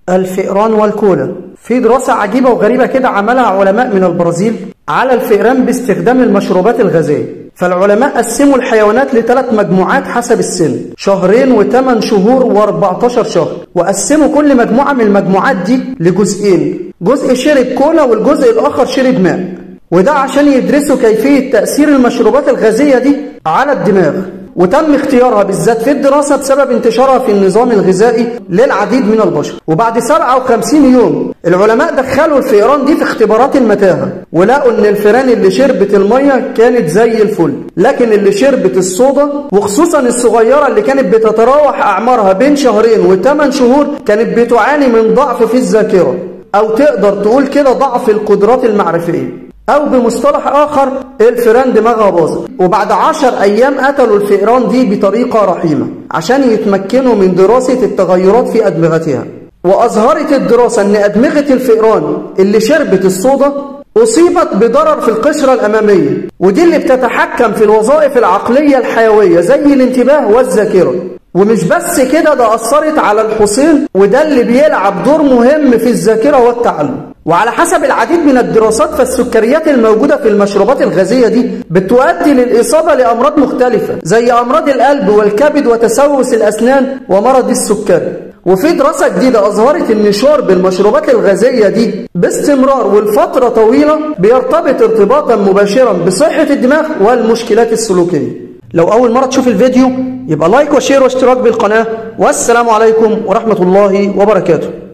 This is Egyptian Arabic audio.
الفئران والكولا في دراسة عجيبة وغريبة كده عملها علماء من البرازيل على الفئران باستخدام المشروبات الغازية فالعلماء قسموا الحيوانات لثلاث مجموعات حسب السن شهرين وثمان شهور و14 شهر وقسموا كل مجموعة من المجموعات دي لجزئين جزء شرب كولا والجزء الآخر شرب ماء وده عشان يدرسوا كيفية تأثير المشروبات الغازية دي على الدماغ وتم اختيارها بالذات في الدراسة بسبب انتشارها في النظام الغذائي للعديد من البشر وبعد 57 يوم العلماء دخلوا الفئران دي في اختبارات المتاهة ولقوا ان الفئران اللي شربت المية كانت زي الفل لكن اللي شربت الصودا وخصوصا الصغيرة اللي كانت بتتراوح أعمارها بين شهرين وثمان شهور كانت بتعاني من ضعف في الذاكرة أو تقدر تقول كده ضعف القدرات المعرفية أو بمصطلح آخر الفئران دماغها باظت وبعد عشر أيام قتلوا الفئران دي بطريقة رحيمة عشان يتمكنوا من دراسة التغيرات في أدمغتها وأظهرت الدراسة أن أدمغة الفئران اللي شربت الصودا أصيبت بضرر في القشرة الأمامية ودي اللي بتتحكم في الوظائف العقلية الحيوية زي الانتباه والذاكرة ومش بس كده ده أثرت على الحصين وده اللي بيلعب دور مهم في الذاكرة والتعلم وعلى حسب العديد من الدراسات فالسكريات الموجودة في المشروبات الغازية دي بتؤدي للإصابة لأمراض مختلفة زي أمراض القلب والكبد وتسوس الأسنان ومرض السكري وفي دراسة جديدة أظهرت أن شرب المشروبات الغازية دي باستمرار والفترة طويلة بيرتبط ارتباطا مباشرا بصحة الدماغ والمشكلات السلوكية لو أول مرة تشوف الفيديو يبقى لايك وشير واشتراك بالقناة والسلام عليكم ورحمة الله وبركاته